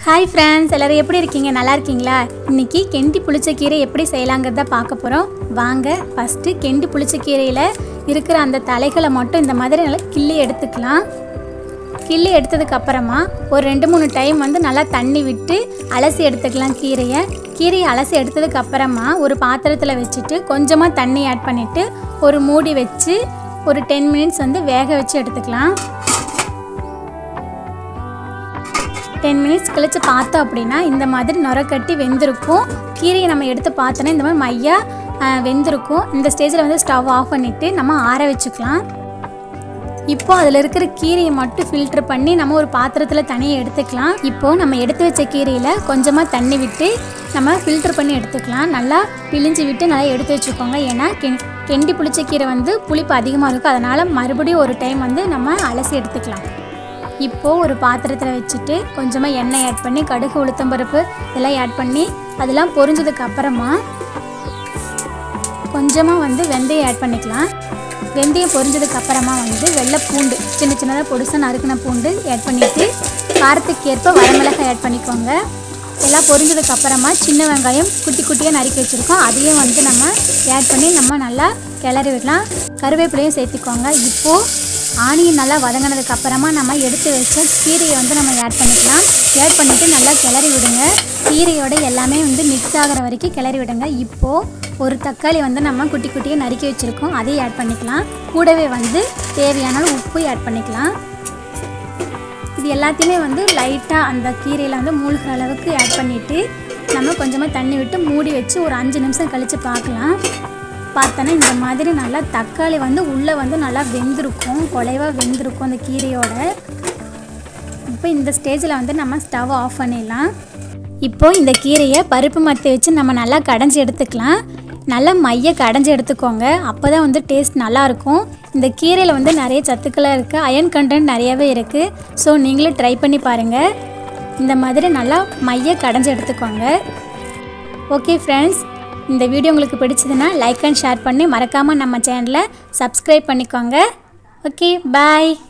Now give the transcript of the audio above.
hi friends எல்லோரும் எப்படி இருக்கீங்க நல்லா இருக்கீங்களா இன்னைக்கு கெண்டி புளிச்சக்கீரை எப்படி செய்யலாங்கிறத பார்க்க போகிறோம் வாங்க ஃபஸ்ட்டு கெண்டி புளிச்சக்கீரையில் இருக்கிற அந்த தலைகளை மட்டும் இந்த மாதிரி நல்லா கிள்ளி எடுத்துக்கலாம் கிள்ளி எடுத்ததுக்கு அப்புறமா ஒரு ரெண்டு மூணு டைம் வந்து நல்லா தண்ணி விட்டு அலசி எடுத்துக்கலாம் கீரையை கீரையை அலசி எடுத்ததுக்கு அப்புறமா ஒரு பாத்திரத்தில் வச்சுட்டு கொஞ்சமாக தண்ணி ஆட் பண்ணிவிட்டு ஒரு மூடி வச்சு ஒரு டென் மினிட்ஸ் வந்து வேக வச்சு எடுத்துக்கலாம் டென் மினிட்ஸ் கழித்து பார்த்தோம் அப்படின்னா இந்த மாதிரி நுரக்கட்டி வெந்திருக்கும் கீரையை நம்ம எடுத்து பார்த்தோன்னா இந்த மாதிரி மையா ஆஹ், வெந்திருக்கும் இந்த ஸ்டேஜில் வந்து ஸ்டவ் ஆஃப் பண்ணிவிட்டு நம்ம ஆற வச்சுக்கலாம் இப்போ அதில் இருக்கிற கீரையை மட்டும் ஃபில்டர் பண்ணி நம்ம ஒரு பாத்திரத்தில் தனியாக எடுத்துக்கலாம் இப்போ நம்ம எடுத்து வச்ச கீரையில் கொஞ்சமாக தண்ணி விட்டு நம்ம ஃபில்டர் பண்ணி எடுத்துக்கலாம் நல்லா பிழிஞ்சு விட்டு நல்லா எடுத்து வச்சுக்கோங்க ஏன்னா கெ கெண்டி புளிச்ச கீரை வந்து புளிப்பு அதிகமாக இருக்கும் அதனால் மறுபடியும் ஒரு டைம் வந்து நம்ம அலசி எடுத்துக்கலாம் இப்போது ஒரு பாத்திரத்தில் வச்சுட்டு கொஞ்சமாக எண்ணெய் ஆட் பண்ணி கடுகு உளுத்தம்பருப்பு இதெல்லாம் ஆட் பண்ணி அதெல்லாம் பொரிஞ்சதுக்கு அப்புறமா கொஞ்சமாக வந்து வெந்தயம் ஆட் பண்ணிக்கலாம் வெந்தயம் பொரிஞ்சதுக்கு அப்புறமா வந்து வெள்ளை பூண்டு சின்ன சின்னதாக பொடிசாக நறுக்கின பூண்டு ஆட் பண்ணிவிட்டு காரத்துக்கு ஏற்ப வரமிளகாய் ஆட் பண்ணிக்கோங்க எல்லாம் பொரிஞ்சதுக்கு அப்புறமா சின்ன வெங்காயம் குட்டி குட்டியாக நறுக்கி வச்சுருக்கோம் அதையும் வந்து நம்ம ஆட் பண்ணி நம்ம நல்லா கிளறி விடலாம் கருவேப்பிலையும் சேர்த்துக்கோங்க இப்போது ஆனியன் நல்லா வதங்கினதுக்கு அப்புறமா நம்ம எடுத்து வச்ச கீரையை வந்து நம்ம ஆட் பண்ணிக்கலாம் ஆட் பண்ணிவிட்டு நல்லா கிளறி விடுங்க கீரையோட எல்லாமே வந்து மிக்ஸ் ஆகிற வரைக்கும் கிளறி விடுங்க இப்போது ஒரு தக்காளி வந்து நம்ம குட்டி குட்டியாக நறுக்கி வச்சுருக்கோம் அதையும் ஆட் பண்ணிக்கலாம் கூடவே வந்து தேவையான அளவு உப்பு ஆட் பண்ணிக்கலாம் இது எல்லாத்தையுமே வந்து லைட்டாக அந்த கீரையில் வந்து மூழ்கிற அளவுக்கு ஆட் பண்ணிவிட்டு நம்ம கொஞ்சமாக தண்ணி விட்டு மூடி வச்சு ஒரு அஞ்சு நிமிஷம் கழித்து பார்க்கலாம் பார்த்தோன்னா இந்த மாதிரி நல்லா தக்காளி வந்து உள்ளே வந்து நல்லா வெந்திருக்கும் குலைவாக வெந்திருக்கும் அந்த கீரையோட இப்போ இந்த ஸ்டேஜில் வந்து நம்ம ஸ்டவ் ஆஃப் பண்ணிடலாம் இப்போ இந்த கீரையை பருப்பு மத்தி வச்சு நம்ம நல்லா கடைஞ்சி எடுத்துக்கலாம் நல்லா மைய கடைஞ்சி எடுத்துக்கோங்க அப்போ தான் வந்து டேஸ்ட் நல்லாயிருக்கும் இந்த கீரையில் வந்து நிறைய சத்துக்களாக இருக்குது அயன் கண்டென்ட் நிறையவே இருக்குது ஸோ நீங்களும் ட்ரை பண்ணி பாருங்கள் இந்த மாதிரி நல்லா மைய கடைஞ்சி எடுத்துக்கோங்க ஓகே ஃப்ரெண்ட்ஸ் இந்த வீடியோ உங்களுக்கு பிடிச்சதுன்னா லைக் அண்ட் ஷேர் பண்ணி மறக்காமல் நம்ம சேனலை சப்ஸ்கிரைப் பண்ணிக்கோங்க ஓகே பாய்